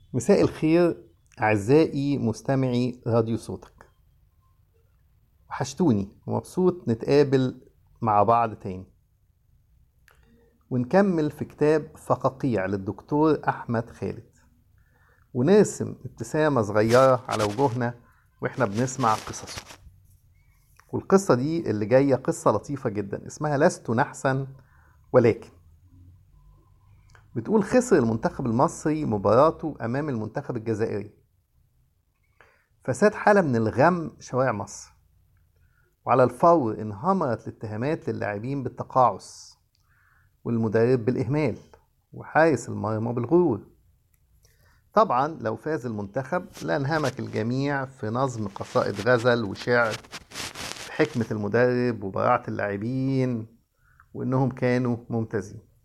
مساء الخير أعزائي مستمعي راديو صوتك وحشتوني ومبسوط نتقابل مع بعض تاني ونكمل في كتاب فقاقيع للدكتور أحمد خالد ونرسم ابتسامة صغيرة على وجوهنا وإحنا بنسمع قصصه والقصة دي اللي جاية قصة لطيفة جدا اسمها لست نحسا ولكن بتقول خسر المنتخب المصري مباراته أمام المنتخب الجزائري فساد حالة من الغم شوارع مصر وعلى الفور انهمرت الاتهامات للاعبين بالتقاعس والمدرب بالإهمال وحارس المرمى بالغرور طبعا لو فاز المنتخب لانهمك الجميع في نظم قصائد غزل وشعر بحكمة المدرب وبراعة اللاعبين وإنهم كانوا ممتازين